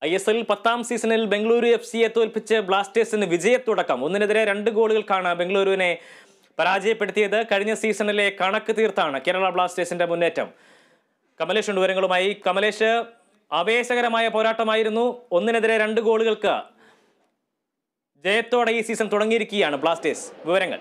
I S L പത്താം സീസണിൽ Bengaluru F സിയെ തോൽപ്പിച്ച് ബ്ലാസ്റ്റേഴ്സിന് വിജയത്തുടക്കം ഒന്നിനെതിരെ രണ്ട് ഗോളുകൾക്കാണ് ബംഗളൂരുവിനെ പരാജയപ്പെടുത്തിയത് കഴിഞ്ഞ സീസണിലെ കണക്ക് തീർത്താണ് കേരള ബ്ലാസ്റ്റേഴ്സിന്റെ മുന്നേറ്റം കമലേഷ് ഉണ്ട് വിവരങ്ങളുമായി കമലേഷ് ആവേശകരമായ പോരാട്ടമായിരുന്നു ഒന്നിനെതിരെ രണ്ട് ഗോളുകൾക്ക് ജയത്തോടെ ഈ സീസൺ തുടങ്ങിയിരിക്കുകയാണ് ബ്ലാസ്റ്റേഴ്സ് വിവരങ്ങൾ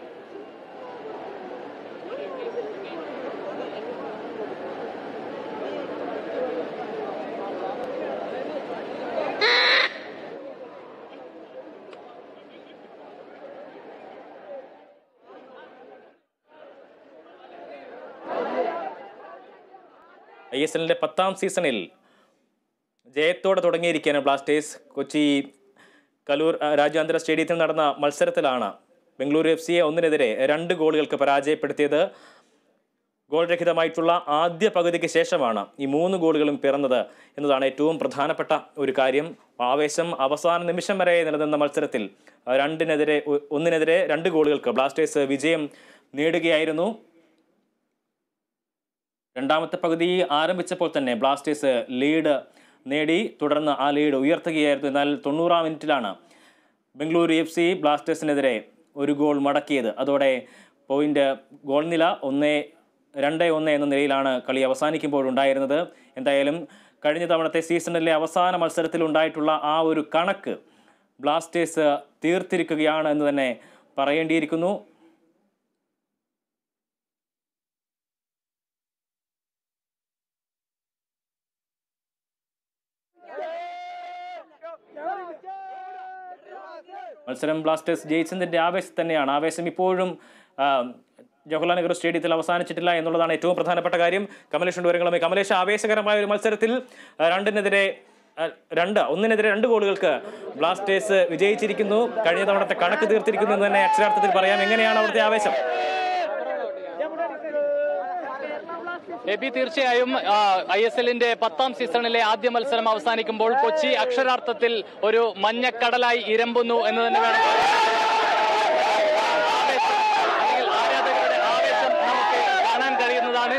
ഐ എസ് എല്ലിന്റെ പത്താം സീസണിൽ ജയത്തോടെ തുടങ്ങിയിരിക്കുകയാണ് ബ്ലാസ്റ്റേഴ്സ് കൊച്ചി കലൂർ ആ, രാജ്യാന്തര സ്റ്റേഡിയത്തിൽ നടന്ന മത്സരത്തിലാണ് ബംഗളൂരു എഫ് സിയെ ഒന്നിനെതിരെ രണ്ട് ഗോളുകൾക്ക് പരാജയപ്പെടുത്തിയത് ഗോൾ രഹിതമായിട്ടുള്ള ആദ്യ പകുതിക്ക് ശേഷമാണ് ഈ മൂന്ന് ഗോളുകളും പിറന്നത് എന്നതാണ് ഏറ്റവും പ്രധാനപ്പെട്ട ഒരു കാര്യം ആവേശം അവസാന നിമിഷം വരെ നിലനിന്ന മത്സരത്തിൽ ആ, രണ്ടിനെതിരെ ഒ- ഒന്നിനെതിരെ രണ്ട് ഗോളുകൾക്ക് ബ്ലാസ്റ്റേഴ്സ് വിജയം നേടുകയായിരുന്നു രണ്ടാമത്തെ പകുതി ആരംഭിച്ചപ്പോൾ തന്നെ ബ്ലാസ്റ്റേഴ്സ് ലീഡ് നേടി തുടർന്ന് ആ ലീഡ് ഉയർത്തുകയായിരുന്നു എന്നാൽ തൊണ്ണൂറാം മിനിറ്റിലാണ് ബംഗളൂരു എഫ് സി ബ്ലാസ്റ്റേഴ്സിനെതിരെ ഒരു ഗോൾ മടക്കിയത് അതോടെ പോയിന്റ് ഗോൾ നില ഒന്ന് രണ്ട് ഒന്ന് എന്ന നിലയിലാണ് കളി അവസാനിക്കുമ്പോൾ ഉണ്ടായിരുന്നത് എന്തായാലും കഴിഞ്ഞ തവണത്തെ സീസണിലെ അവസാന മത്സരത്തിൽ ഉണ്ടായിട്ടുള്ള ആ ഒരു കണക്ക് ബ്ലാസ്റ്റേഴ്സ് തീർത്തിരിക്കുകയാണ് എന്ന് തന്നെ പറയേണ്ടിയിരിക്കുന്നു മത്സരം ബ്ലാസ്റ്റേഴ്സ് ജയിച്ചതിന്റെ ആവേശം തന്നെയാണ് ആവേശം ഇപ്പോഴും ആ, ജവഹർലാൽ നെഹ്റു സ്റ്റേഡിയത്തിൽ അവസാനിച്ചിട്ടില്ല എന്നുള്ളതാണ് ഏറ്റവും പ്രധാനപ്പെട്ട കാര്യം കമലേഷ് വിവരങ്ങളുമായി കമലേഷ് ആവേശകരമായ ഒരു മത്സരത്തിൽ ആ, രണ്ടിനെതിരെ ആ, രണ്ട് ഒന്നിനെതിരെ രണ്ട് ഗോളുകൾക്ക് ബ്ലാസ്റ്റേഴ്സ് വിജയിച്ചിരിക്കുന്നു കഴിഞ്ഞ തവണത്തെ കണക്ക് തീർത്തിരിക്കുന്നു എന്ന് തന്നെ അക്ഷരാർത്ഥത്തിൽ പറയാം എങ്ങനെയാണ് അവിടുത്തെ ആവേശം എബി തീർച്ചയായും ഐ എസ് എല്ലിന്റെ പത്താം സീസണിലെ ആദ്യ മത്സരം അവസാനിക്കുമ്പോൾ കൊച്ചി അക്ഷരാർത്ഥത്തിൽ ഒരു മഞ്ഞക്കടലായി ഇരമ്പുന്നു എന്ന് തന്നെ വേണം ആവേശം, അല്ലെങ്കിൽ ആരാധകരുടെ ആവേശം നമുക്ക് കാണാൻ കഴിയുന്നതാണ്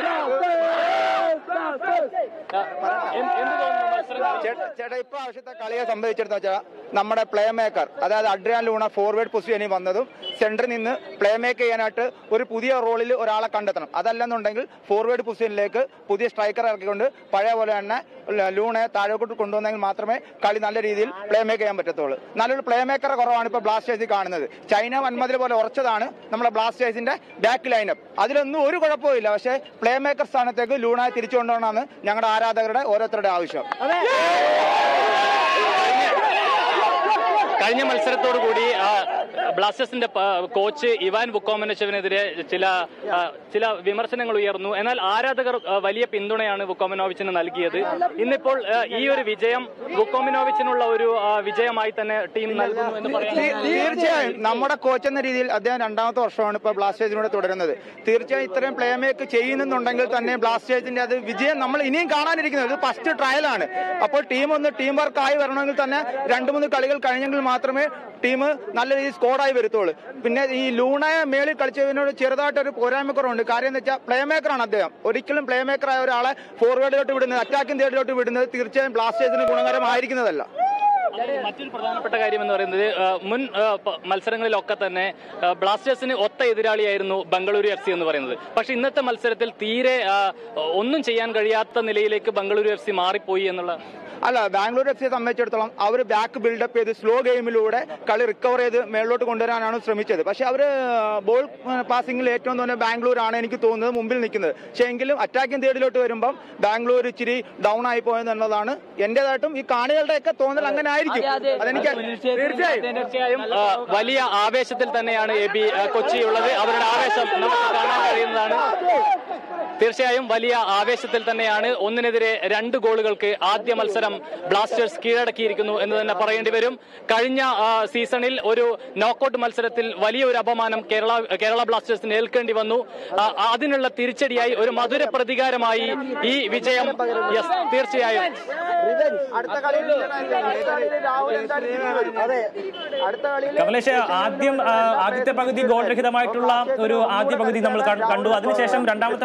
എന്ത് എന്ത് തോന്നുന്നു മത്സരം കഴിഞ്ഞ്? ചേട്ടാ ചേട്ടാ ഇപ്പൊ ആവശ്യത്തെ കളിയെ സംബന്ധിച്ചിടത്ത് വെച്ചാൽ നമ്മുടെ പ്ലേ മേക്കർ അതായത് അഡ്രിയാൻ ലൂണ ഫോർവേഡ് പൊസിഷനിൽ വന്നതും സെന്ററിൽ നിന്ന് പ്ലേ മേക്ക് ചെയ്യാനായിട്ട് ഒരു പുതിയ റോളിൽ ഒരാളെ കണ്ടെത്തണം അതല്ലെന്നുണ്ടെങ്കിൽ ഫോർവേഡ് പൊസിഷനിലേക്ക് പുതിയ സ്ട്രൈക്കർ ഇറക്കിക്കൊണ്ട് പഴയ പോലെ തന്നെ ല- ലൂണയെ താഴോട്ട് കൊണ്ടുവന്നെങ്കിൽ മാത്രമേ കളി നല്ല രീതിയിൽ പ്ലേ മേക്ക് ചെയ്യാൻ പറ്റത്തുള്ളൂ നല്ലൊരു പ്ലേ മേക്കറെ കുറവാണ് ഇപ്പോൾ ബ്ലാസ്റ്റേഴ്സിൽ കാണുന്നത് ചൈന വൻമതിൽ പോലെ ഉറച്ചതാണ് നമ്മുടെ ബ്ലാസ്റ്റേഴ്സിന്റെ ബാക്ക് ലൈനപ്പ് അതിലൊന്നും ഒരു കുഴപ്പമില്ല പക്ഷേ പ്ലേ മേക്കർ സ്ഥാനത്തേക്ക് ലൂണയെ തിരിച്ചു കൊണ്ടുപോകണമെന്നാണ് ഞങ്ങളുടെ ആരാധകരുടെ ഓരോരുത്തരുടെ ആവശ്യം കഴിഞ്ഞ മത്സരത്തോടു കൂടി ആ, ബ്ലാസ്റ്റേഴ്സിന്റെ പ- കോച്ച് ഇവാൻ വുക്കോമനോവിച്ചിനെതിരെ ചില ആ, ചില വിമർശനങ്ങൾ ഉയർന്നു എന്നാൽ ആരാധകർ ആ, വലിയ പിന്തുണയാണ് വുക്കോമനോവിച്ചിന് നൽകിയത് ഇന്നിപ്പോൾ ആ, ഈ ഒരു വിജയം വുക്കോമിനോവിച്ചിനുള്ള ഒരു ആ, വിജയമായി തന്നെ ടീം നൽകുന്നു എന്ന് പറയാം തീ- തീർച്ചയായും നമ്മുടെ കോച്ച് എന്ന രീതിയിൽ അദ്ദേഹം രണ്ടാമത്തെ വർഷമാണ് ഇപ്പോൾ ബ്ലാസ്റ്റേഴ്സിനോട് തുടരുന്നത് തീർച്ചയായും ഇത്രയും പ്ലേ മേക്ക് ചെയ്യുന്നുണ്ടെങ്കിൽ തന്നെ ബ്ലാസ്റ്റേഴ്സിന്റെ അത് വിജയം നമ്മൾ ഇനിയും കാണാനിരിക്കുന്നത് ഇത് ഫസ്റ്റ് ട്രയലാണ് അപ്പോൾ ടീം ഒന്ന് ടീം വർക്ക് ആയി വരണമെങ്കിൽ തന്നെ രണ്ട് മൂന്ന് കളികൾ കഴിഞ്ഞെങ്കിൽ മാത്രമേ ടീം നല്ല രീതിയിൽ സ്കോഡായി വരത്തുള്ളൂ പിന്നെ ഈ ലൂണയെ മേളിൽ കളിച്ചതിനോട് ചെറുതായിട്ടൊരു പോരായ്മക്കുറവുണ്ട് കാര്യം എന്ന് വെച്ചാൽ പ്ലേ മേക്കറാണ് അദ്ദേഹം ഒരിക്കലും പ്ലേ മേക്കറായ ഒരാളെ ഫോർവേഡിലോട്ട് വിടുന്നത് അറ്റാക്കിംഗ് തേർഡിലോട്ട് വിടുന്നത് തീർച്ചയായും ബ്ലാസ്റ്റേഴ്സിന് ഗുണകരമായിരിക്കുന്നതല്ല മറ്റൊരു പ്രധാനപ്പെട്ട കാര്യം എന്ന് പറയുന്നത് ആ, മുൻ ആ, പ- മത്സരങ്ങളിലൊക്കെ തന്നെ ആ, ബ്ലാസ്റ്റേഴ്സിന് ഒത്ത എതിരാളിയായിരുന്നു ബംഗളൂരു എഫ് സി എന്ന് പറയുന്നത് പക്ഷെ ഇന്നത്തെ മത്സരത്തിൽ തീരെ ആ, ഒന്നും ചെയ്യാൻ കഴിയാത്ത നിലയിലേക്ക് ബംഗളൂരു എഫ് സി മാറിപ്പോയി എന്നുള്ള അല്ല ബാംഗ്ലൂർ എഫ് സിയെ സംബന്ധിച്ചിടത്തോളം അവർ ബാക്ക് ബിൽഡപ്പ് ചെയ്ത് സ്ലോ ഗെയിമിലൂടെ കളി റിക്കവർ ചെയ്ത് മേളിലോട്ട് കൊണ്ടുവരാനാണ് ശ്രമിച്ചത് പക്ഷെ അവർ ബോൾ പാസിംഗിൽ ഏറ്റവും തോന്നുന്നത് ബാംഗ്ലൂർ ആണ് എനിക്ക് തോന്നുന്നത് മുമ്പിൽ നിൽക്കുന്നത് പക്ഷേ എങ്കിലും അറ്റാക്കിംഗ് തേർഡിലോട്ട് വരുമ്പം ബാംഗ്ലൂർ ഇച്ചിരി ഡൗൺ ആയി പോയെന്നുള്ളതാണ് എന്റേതായിട്ടും ഈ കാണികളുടെയൊക്കെ തോന്നൽ അങ്ങനെ ആയിരിക്കും അതെനിക്ക് തീർച്ചയായും തീർച്ചയായും ആ, വലിയ ആവേശത്തിൽ തന്നെയാണ് എ ബി കൊച്ചി ഉള്ളത് അവരുടെ ആവേശം നമുക്ക് കാണാൻ കഴിയുന്നതാണ് തീർച്ചയായും വലിയ ആവേശത്തിൽ തന്നെയാണ് ഒന്നിനെതിരെ രണ്ട് ഗോളുകൾക്ക് ആദ്യ മത്സരം ബ്ലാസ്റ്റേഴ്സ് കീഴടക്കിയിരിക്കുന്നു എന്ന് തന്നെ പറയേണ്ടി വരും കഴിഞ്ഞ ആ, സീസണിൽ ഒരു നോക്കൌട്ട് മത്സരത്തിൽ വലിയ ഒരു അപമാനം കേരള കേരള ബ്ലാസ്റ്റേഴ്സിന് ഏൽക്കേണ്ടി വന്നു ആ, അതിനുള്ള തിരിച്ചടിയായി ഒരു മധുര പ്രതികാരമായി ഈ വിജയം യെസ് തീർച്ചയായും അടുത്ത കളിയിൽ രാഹുൽ എന്തായാലും തിരിച്ചു വരും. അടുത്ത കളിയിൽ കമലേഷ് ആദ്യം ആ, ആദ്യത്തെ പകുതി ഗോൾ രഹിതമായിട്ടുള്ള ഒരു ആദ്യ പകുതി നമ്മൾ കൺ- കണ്ടു അതിനുശേഷം രണ്ടാമത്തെ പകുതി ആരംഭിച്ചു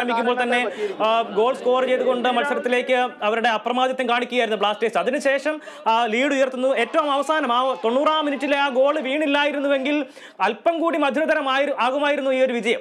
ആരംഭിക്കുമ്പോൾ തന്നെ ആ, ഗോൾ സ്കോർ ചെയ്തുകൊണ്ട് മത്സരത്തിലേക്ക് അവരുടെ അപ്രമാദിത്വം കാണിക്കുകയായിരുന്നു ബ്ലാസ്റ്റേഴ്സ് അതിനുശേഷം ആ, ലീഡ് ഉയർത്തുന്നു ഏറ്റവും അവസാനം ആ തൊണ്ണൂറാം മിനിറ്റിലെ ആ ഗോൾ വീണില്ലായിരുന്നുവെങ്കിൽ അല്പം കൂടി മധുരതരമായി ആകുമായിരുന്നു ഈ ഒരു വിജയം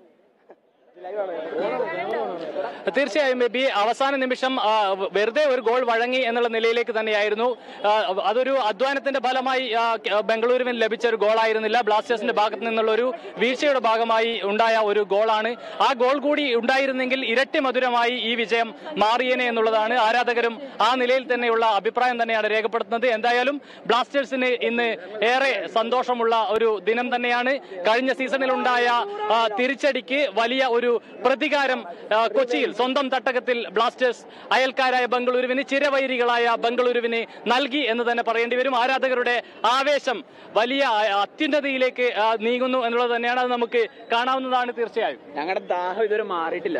തീർച്ചയായും ബേബി അവസാന നിമിഷം ആ, വെറുതെ ഒരു ഗോൾ വഴങ്ങി എന്നുള്ള നിലയിലേക്ക് തന്നെയായിരുന്നു ആ, അതൊരു അധ്വാനത്തിന്റെ ഫലമായി ആ, ക- ബംഗളൂരുവിന് ലഭിച്ച ഒരു ഗോളായിരുന്നില്ല ബ്ലാസ്റ്റേഴ്സിന്റെ ഭാഗത്ത് നിന്നുള്ള ഒരു വീഴ്ചയുടെ ഭാഗമായി ഉണ്ടായ ഒരു ഗോളാണ് ആ ഗോൾ കൂടി ഉണ്ടായിരുന്നെങ്കിൽ ഇരട്ടി മധുരമായി ഈ വിജയം മാറിയേനെ എന്നുള്ളതാണ് ആരാധകരും ആ നിലയിൽ തന്നെയുള്ള അഭിപ്രായം തന്നെയാണ് രേഖപ്പെടുത്തുന്നത് എന്തായാലും ബ്ലാസ്റ്റേഴ്സിന് ഇന്ന് ഏറെ സന്തോഷമുള്ള ഒരു ദിനം തന്നെയാണ് കഴിഞ്ഞ സീസണിൽ ഉണ്ടായ ആ, തിരിച്ചടിക്ക് വലിയ ഒരു പ്രതികാരം ആ, കൊച്ചിയിൽ സ്വന്തം തട്ടകത്തിൽ ബ്ലാസ്റ്റേഴ്സ് അയൽക്കാരായ ബംഗളൂരുവിന് ചിരവൈരികളായ ബംഗളൂരുവിന് നൽകി എന്ന് തന്നെ പറയേണ്ടി വരും ആരാധകരുടെ ആവേശം വലിയ ആ, അത്യുന്നതിയിലേക്ക് ആ, നീങ്ങുന്നു എന്നുള്ളത് തന്നെയാണ് അത് നമുക്ക് കാണാവുന്നതാണ് തീർച്ചയായും ഞങ്ങളുടെ ദാഹം ഇതുവരെ മാറിയിട്ടില്ല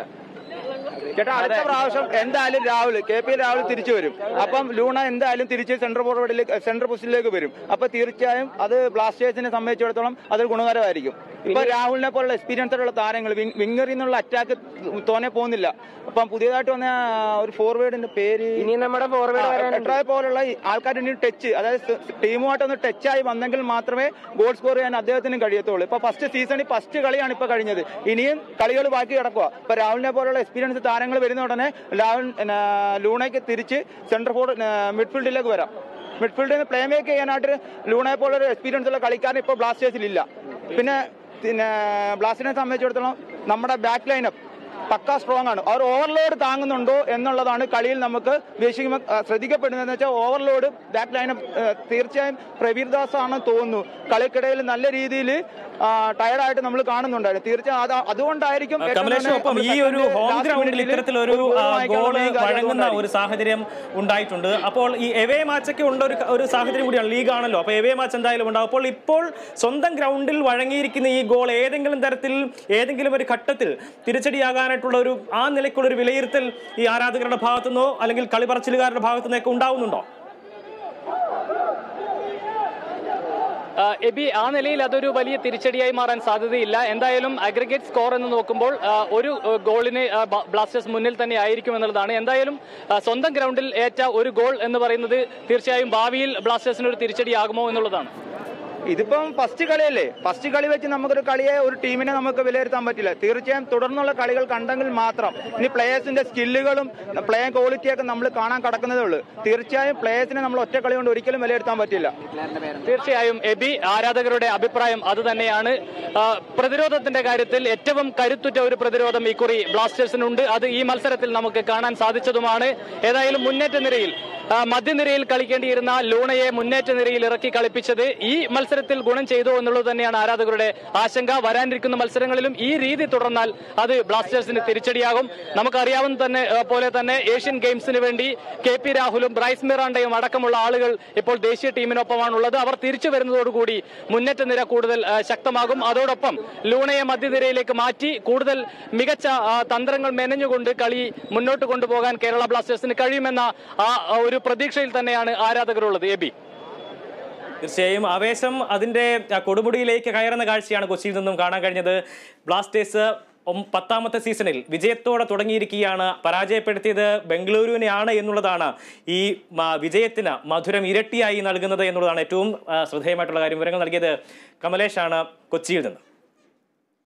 ചേട്ടാ അടുത്ത പ്രാവശ്യം എന്തായാലും രാഹുൽ കെ പി രാഹുൽ തിരിച്ചു വരും അപ്പം ലൂണ എന്തായാലും തിരിച്ച് സെൻട്രൽ ഫോർവേഡിലേക്ക് സെൻട്രൽ പൊസിഷനിലേക്ക് വരും അപ്പൊ തീർച്ചയായും അത് ബ്ലാസ്റ്റേഴ്സിനെ സംബന്ധിച്ചിടത്തോളം അതൊരു ഗുണകരമായിരിക്കും ഇപ്പൊ രാഹുലിനെ പോലുള്ള എക്സ്പീരിയൻസോടുള്ള താരങ്ങൾ വിങ്ങറിൽ നിന്നുള്ള അറ്റാക്ക് തോനെ പോകുന്നില്ല അപ്പം പുതിയതായിട്ട് വന്ന ഒരു ഫോർവേഡിന്റെ പേര് ഇനി നമ്മുടെ ഫോർവേഡ് വരാനുണ്ട് എട്രായ പോലുള്ള ആൾക്കാർ ഇനി ടച്ച് അതായത് ടീമുമായിട്ടൊന്ന് ടച്ചായി വന്നെങ്കിൽ മാത്രമേ ഗോൾ സ്കോർ ചെയ്യാൻ അദ്ദേഹത്തിനും കഴിയത്തുള്ളൂ ഇപ്പൊ ഫസ്റ്റ് സീസണിൽ ഫസ്റ്റ് കളിയാണ് ഇപ്പൊ കഴിഞ്ഞത് ഇനിയും കളികൾ ബാക്കി കിടക്കുക ഇപ്പൊ രാഹുലിനെ പോലുള്ള എക്സ്പീരിയൻസ് താരങ്ങൾ വരുന്ന ഉടനെ രാഹുൽ പിന്നെ, ലൂണയ്ക്ക് തിരിച്ച് സെന്റർ ഫോർഡ് മിഡ്ഫീൽഡിലേക്ക് വരാം മിഡ്ഫീൽഡിൽ നിന്ന് പ്ലേ മേക്ക് ചെയ്യാനായിട്ട് ലൂണയെ പോലൊരു എക്സ്പീരിയൻസ് ഉള്ള കളിക്കാരൻ ഇപ്പോൾ ബ്ലാസ്റ്റേഴ്സിൽ ഇല്ല പിന്നെ പിന്നെ ബ്ലാസ്റ്റേഴ്സിനെ സംബന്ധിച്ചിടത്തോളം നമ്മുടെ ബാക്ക് ലൈനപ്പ് പക്ക സ്ട്രോങ് ആണ് അവർ ഓവർലോഡ് താങ്ങുന്നുണ്ടോ എന്നുള്ളതാണ് കളിയിൽ നമുക്ക് വീക്ഷിക്കുമ്പോൾ ആ, ശ്രദ്ധിക്കപ്പെടുന്നതെന്ന് വെച്ചാൽ ഓവർലോഡ് ബാക്ക് ലൈനപ്പ് തീർച്ചയായും പ്രവീർ ദാസ് ആണെന്ന് തോന്നുന്നു കളിക്കിടയിൽ നല്ല രീതിയിൽ ടയർഡായിട്ട് നമ്മൾ കാണുന്നുണ്ടായിരുന്നു തീർച്ചയായും അത് അതുകൊണ്ടായിരിക്കും ഏറ്റവും കമലേഷ് തന്നെ ഒപ്പം ഈ നമ്മൾ ഒരു second ഹോം last ഗ്രൗണ്ടിൽ minute ൽ ഇത്തരത്തിലൊരു ഒരു goal ആ, വാങ്ങിക്കാൻ ഗോള് തുടങ്ങിയ കാര്യം വഴങ്ങുന്ന അതുകൊണ്ടായിരിക്കും. ഒരു സാഹചര്യം ഉണ്ടായിട്ടുണ്ട് അപ്പോൾ ഈ എവേ മാച്ചൊക്കെ ഉണ്ട ഒരു ഒരു സാഹചര്യം കൂടിയാണ് ലീഗ് ആണല്ലോ അപ്പോൾ എവേ മാച്ച് എന്തായാലും ഉണ്ടാവും അപ്പോൾ ഇപ്പോൾ സ്വന്തം ഗ്രൗണ്ടിൽ വഴങ്ങിയിരിക്കുന്ന ഈ ഗോൾ ഏതെങ്കിലും തരത്തിൽ ഏതെങ്കിലും ഒരു ഘട്ടത്തിൽ തിരിച്ചടിയാകാനായിട്ടുള്ള ഒരു ആ നിലയ്ക്കുള്ള ഒരു വിലയിരുത്തൽ ഈ ആരാധകരുടെ ഭാഗത്തുനിന്നോ അല്ലെങ്കിൽ കളിപറച്ചിലുകാരുടെ ഭാഗത്തുനിന്നോ ഒക്കെ ഉണ്ടാവുന്നുണ്ടോ ആ, എബി ആ നിലയിൽ അതൊരു വലിയ തിരിച്ചടിയായി മാറാൻ സാധ്യതയില്ല എന്തായാലും അഗ്രിഗേറ്റ് സ്കോർ എന്ന് നോക്കുമ്പോൾ ആ, ഒരു ആ, ഗോളിന് ആ, ബ- ബ്ലാസ്റ്റേഴ്സ് മുന്നിൽ തന്നെ ആയിരിക്കും എന്നുള്ളതാണ് എന്തായാലും ആ, സ്വന്തം ഗ്രൗണ്ടിൽ ഏറ്റ ഒരു ഗോൾ എന്ന് പറയുന്നത് തീർച്ചയായും ഭാവിയിൽ ബ്ലാസ്റ്റേഴ്സിന് ഒരു തിരിച്ചടിയാകുമോ എന്നുള്ളതാണ് ഇതിപ്പം ഫസ്റ്റ് കളിയല്ലേ ഫസ്റ്റ് കളി വെച്ച് നമുക്കൊരു കളിയെ ഒരു ടീമിനെ നമുക്ക് വിലയിരുത്താൻ പറ്റില്ല തീർച്ചയായും തുടർന്നുള്ള കളികൾ കണ്ടെങ്കിൽ മാത്രം ഇനി പ്ലേയേഴ്സിന്റെ സ്കില്ലുകളും പ്ലേ ക്വാളിറ്റിയൊക്കെ നമ്മൾ കാണാൻ കടക്കുന്നതേ ഉള്ളൂ തീർച്ചയായും പ്ലേയേഴ്സിനെ നമ്മൾ ഒറ്റ കളി കൊണ്ട് ഒരിക്കലും വിലയിരുത്താൻ പറ്റില്ല തീർച്ചയായും എബി ആരാധകരുടെ അഭിപ്രായം അത് തന്നെയാണ് ആ, പ്രതിരോധത്തിന്റെ കാര്യത്തിൽ ഏറ്റവും കരുത്തുറ്റ ഒരു പ്രതിരോധം ഇക്കുറി ബ്ലാസ്റ്റേഴ്സിനുണ്ട് അത് ഈ മത്സരത്തിൽ നമുക്ക് കാണാൻ സാധിച്ചതുമാണ് ഏതായാലും മുന്നേറ്റ നിരയിൽ ആ, മധ്യനിരയിൽ കളിക്കേണ്ടിയിരുന്ന ലൂണയെ മുന്നേറ്റ നിരയിൽ ഇറക്കി കളിപ്പിച്ചത് ഈ മത്സരത്തിൽ ഗുണം ചെയ്തു എന്നുള്ളത് തന്നെയാണ് ആരാധകരുടെ ആശങ്ക വരാനിരിക്കുന്ന മത്സരങ്ങളിലും ഈ രീതി തുടർന്നാൽ അത് ബ്ലാസ്റ്റേഴ്സിന് തിരിച്ചടിയാകും നമുക്കറിയാവുന്ന തന്നെ ആ, പോലെ തന്നെ ഏഷ്യൻ ഗെയിംസിന് വേണ്ടി കെ പി രാഹുലും ബ്രൈസ് മിറാണ്ടയും അടക്കമുള്ള ആളുകൾ ഇപ്പോൾ ദേശീയ ടീമിനൊപ്പമാണുള്ളത് അവർ തിരിച്ചു വരുന്നതോടുകൂടി മുന്നേറ്റ നിര കൂടുതൽ ആ, ശക്തമാകും അതോടൊപ്പം ലൂണയെ മധ്യനിരയിലേക്ക് മാറ്റി കൂടുതൽ മികച്ച ആ, തന്ത്രങ്ങൾ മെനഞ്ഞുകൊണ്ട് കളി മുന്നോട്ട് കൊണ്ടുപോകാൻ കേരള ബ്ലാസ്റ്റേഴ്സിന് കഴിയുമെന്ന ആ ആ, ഒരു പ്രതീക്ഷയിൽ തന്നെയാണ് ആരാധകരുള്ളത് എബി തീർച്ചയായും ആവേശം അതിന്റെ ആ, കൊടുമുടിയിലേക്ക് കയറുന്ന കാഴ്ചയാണ് കൊച്ചിയിൽ നിന്നും കാണാൻ കഴിഞ്ഞത് ബ്ലാസ്റ്റേഴ്സ് ഒം- പത്താമത്തെ സീസണിൽ വിജയത്തോടെ തുടങ്ങിയിരിക്കുകയാണ് പരാജയപ്പെടുത്തിയത് ബംഗളൂരുവിനെയാണ് എന്നുള്ളതാണ് ഈ മ- വിജയത്തിന് മധുരം ഇരട്ടിയായി നൽകുന്നത് എന്നുള്ളതാണ് ഏറ്റവും ആ, ശ്രദ്ധേയമായിട്ടുള്ള കാര്യം വിവരങ്ങൾ നൽകിയത് കമലേഷാണ് കൊച്ചിയിൽ നിന്ന്